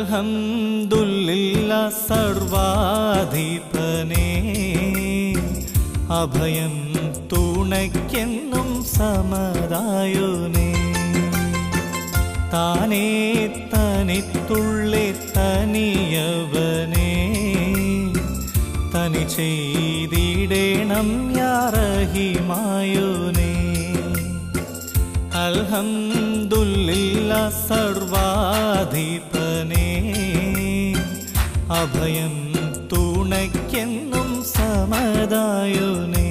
അൽഹംദുലില്ല സർവാധിപനേ അഭയം തുണയ്ക്കെന്നും സമതായുനേ താനേ തനിത്തുള്ളി തനിയവനേ തനി ചെയ്തിടേണം യാറഹിമായുനേ അൽഹംദുലില്ല സർവാധിപനേ അഭയം തുണയ്ക്കെന്നും സമതായുനേ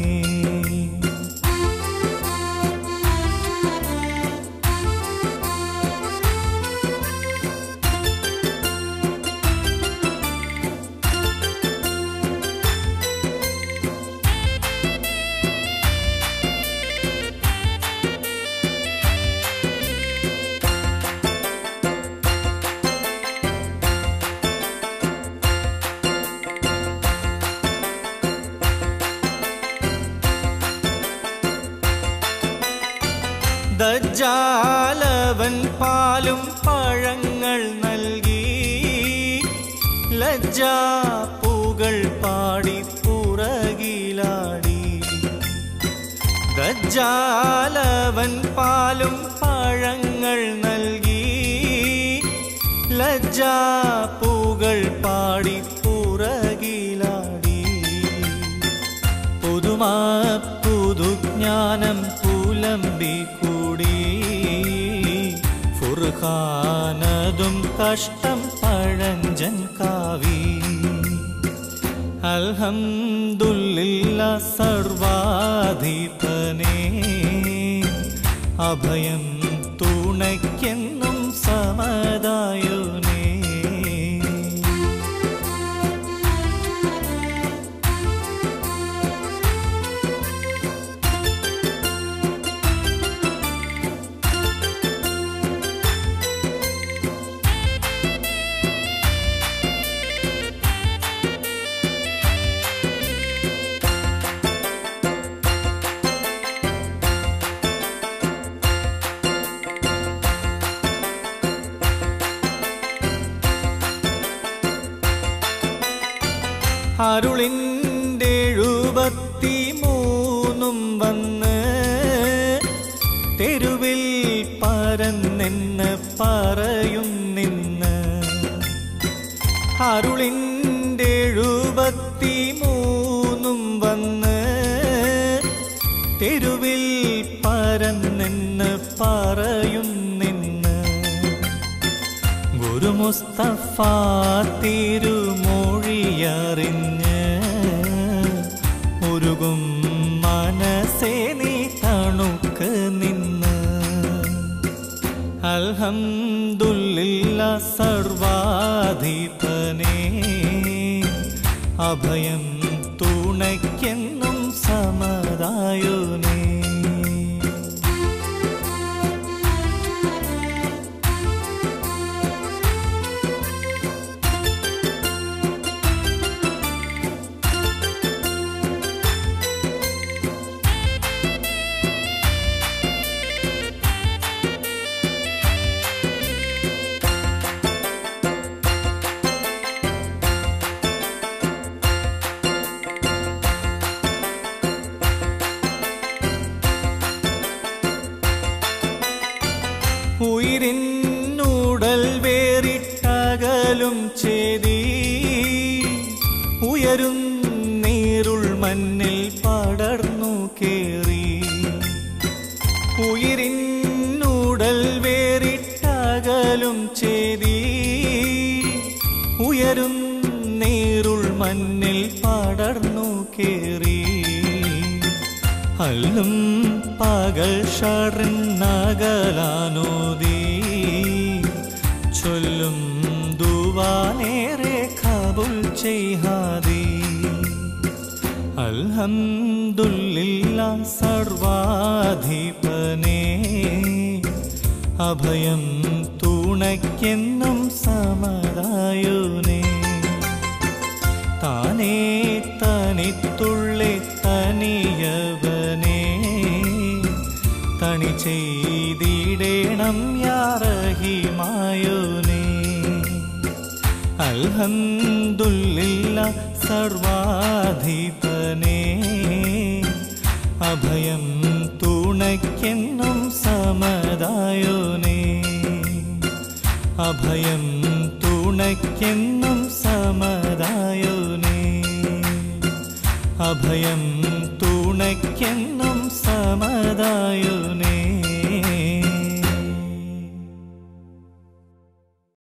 ദജ്ജാലവൻ പാലും പഴങ്ങൾ നൽകി ലജ്ജാപ്പൂകൾ പാടി പുറകിലാടി ദജ്ജാലവൻ പാലും പഴങ്ങൾ നൽകി ലജ്ജാപ്പൂകൾ പാടി പുറകിലാടി പുതുമാ പുതുജ്ഞാനം പുലമ്പി കൂടി ഫുർഖാനതും കഷ്ടം പഴഞ്ചൻ കാവി അൽഹംദുലില്ല സർവാധിപനേ അഭയം തുണയ്ക്കെന്നും സമതായുനേ അരുളിൻ്റെ എഴുപത്തി മൂന്നും വന്ന് തെരുവിൽ പരന്നെന്ന് പറയും നിന്ന് അരുളിൻ്റെ എഴുപത്തി മൂന്നും വന്ന് തെരുവിൽ പരന്നെന്ന് പറയും നിന്ന് ഗുരു മുസ്തഫ തിരുമൊഴിയറിഞ്ഞ് ഉരുകും മനസ്സേ നീ തണുക്ക് നിന്ന് അൽഹംദുലില്ല സർവാധിപനേ അഭയം തുണയ്ക്കെന്നും സമതായുനേ ഉയിരിന്നൂടൽ വേറിട്ടകലും ചേതി ഉയരും നീരുൾ മണ്ണിൽ പടർന്നു കേറി ഉയിരിന്നൂടൽ വേറിട്ടകലും ചേതി ഉയരും നീരുൾ മണ്ണിൽ പടർന്നു കേറി അല്ലും പകൽ ഷറിനകലാനോദി ചൊല്ലും ദുവാനേറെ കബുൽ ചെയ്യാതി അൽഹംദുലില്ല സർവാധിപനേ അഭയം തുണയ്ക്കെന്നും സമതായുനേ താനേ തനിത്തുള്ളി തനിയവനേ തണി ചെയ്തിടേണം യാറഹിമായോനേ അൽഹന്തുല്ലില്ല സർവാധിപനേ അഭയം തുണയ്ക്കെന്നും സമതായോനേ അഭയം തുണയ്ക്കെന്നും സമതായോനേ അഭയം തുണയ്ക്കെന്നും സമതായോ